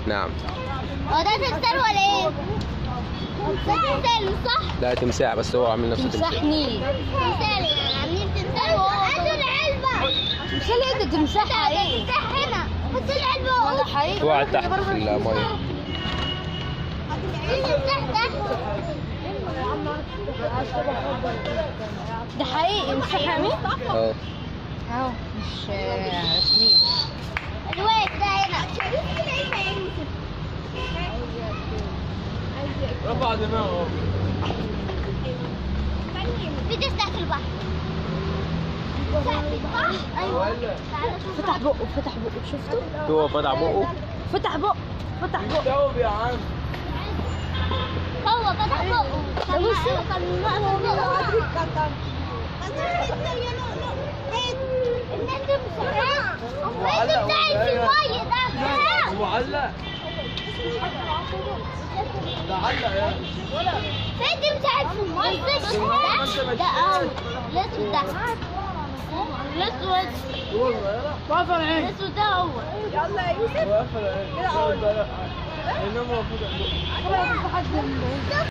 نعم هو ده تمثال ولا ايه؟ تمثال صح؟ ده تمساح بس هو عامل نفسه تمساح تمساح نيل تمثال عاملين تمثال هاتوا العلبة تمثال ايه ده تمساح ده حقيقي تمساح هنا هاتوا العلبة ولا حقيقي وقع تحت في الميه في تمساح تحت ده حقيقي تمساح حقيقي اه اهو مش آه، رسميا الواد ده هنا رفع دماغه في تمساح في البحر تمساح في البحر ايوه تعالى شوف فتح بقه فتح بقه شفته هو فتح بقه فتح بقه فتح بقه جاوب يا عم هو فتح بقه كان معاه- كان معاه بقه الناس تمساح فين تمساح في المية ده هو علق ده علق يا فين تمساح في المية ده ده اهو الاسود ده الاسود هو صغيرة وقف العين الاسود ده هو وقفل كده انما المفروض